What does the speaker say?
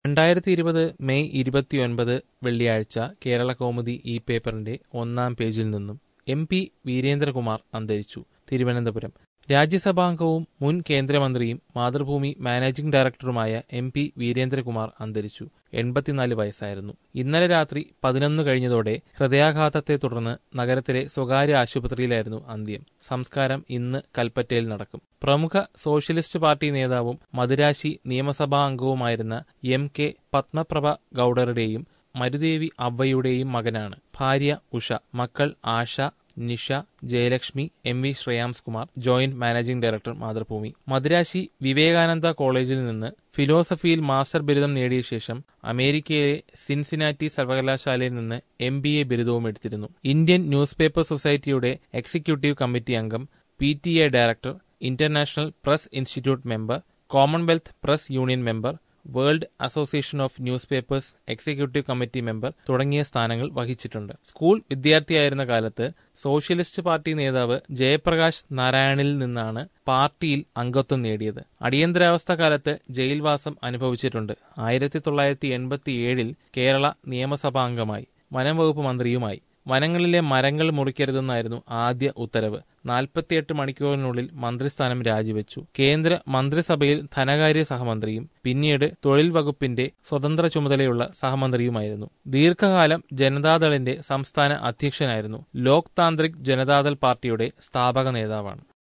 രണ്ടായിരത്തി ഇരുപത് മെയ് ഇരുപത്തിയൊൻപത് വെള്ളിയാഴ്ച കേരള കൗമുദി ഈ പേപ്പറിന്റെ ഒന്നാം പേജിൽ നിന്നും എം പി വീരേന്ദ്രകുമാർ അന്തരിച്ചു തിരുവനന്തപുരം രാജ്യസഭാംഗവും മുൻ കേന്ദ്രമന്ത്രിയും മാതൃഭൂമി മാനേജിംഗ് ഡയറക്ടറുമായ എം പി വീരേന്ദ്രകുമാർ അന്തരിച്ചു എൺപത്തിനാല് വയസ്സായിരുന്നു ഇന്നലെ രാത്രി പതിനൊന്ന് കഴിഞ്ഞതോടെ ഹൃദയാഘാതത്തെ തുടർന്ന് നഗരത്തിലെ സ്വകാര്യ ആശുപത്രിയിലായിരുന്നു അന്ത്യം സംസ്കാരം ഇന്ന് കൽപ്പറ്റയിൽ നടക്കും പ്രമുഖ സോഷ്യലിസ്റ്റ് പാർട്ടി നേതാവും മദുരാശി നിയമസഭാ അംഗവുമായിരുന്ന എം കെ പത്മപ്രഭ ഗൌഡറുടെയും മരുദേവി അവ്വയുടെയും മകനാണ് ഭാര്യ ഉഷ മക്കൾ Asha Nisha Jayalakshmi M V Shreyams Kumar joint managing director Mathrubhumi Madurasi Vivekananda കോളേജിൽ നിന്ന് ഫിലോസഫിയിൽ മാസ്റ്റർ ബിരുദം നേടിയ ശേഷം അമേരിക്കയിലെ സിൻസിനാറ്റി സർവകലാശാലയിൽ നിന്ന് എം ബി എ ബിരുദവും എടുത്തിരുന്നു ഇന്ത്യൻ ന്യൂസ് പേപ്പർ സൊസൈറ്റിയുടെ എക്സിക്യൂട്ടീവ് കമ്മിറ്റി അംഗം P T A director international press institute member commonwealth press union member world association of newspapers executive committee member തുടങ്ങിയ സ്ഥാനങ്ങൾ വഹിച്ചിട്ടുണ്ട് സ്കൂൾ വിദ്യാർത്ഥിയായിരുന്ന കാലത്ത് സോഷ്യലിസ്റ്റ് പാർട്ടി നേതാവ് ജയപ്രകാശ് നാരായണിൽ നിന്നാണ് പാർട്ടിയിൽ അംഗത്വം നേടിയത് അടിയന്തരാവസ്ഥ കാലത്ത് ജയിൽവാസം അനുഭവിച്ചിട്ടുണ്ട് ആയിരത്തി തൊള്ളായിരത്തി എൺപത്തിയേഴിൽ കേരള നിയമസഭാംഗമായി വനം വകുപ്പ് മന്ത്രിയുമായി വനങ്ങളിലെ മരങ്ങൾ മുറിക്കരുതെന്നായിരുന്നു ആദ്യ ഉത്തരവ് നാൽപ്പത്തിയെട്ട് മണിക്കൂറിനുള്ളിൽ മന്ത്രിസ്ഥാനം രാജിവെച്ചു കേന്ദ്ര മന്ത്രിസഭയിൽ ധനകാര്യ സഹമന്ത്രിയും പിന്നീട് തൊഴിൽ വകുപ്പിന്റെ സ്വതന്ത്ര ചുമതലയുള്ള സഹമന്ത്രിയുമായിരുന്നു ദീർഘകാലം ജനതാദളിന്റെ സംസ്ഥാന അധ്യക്ഷനായിരുന്നു ലോക് താന്ത്രിക് ജനതാദൾ പാർട്ടിയുടെ സ്ഥാപക നേതാവാണ്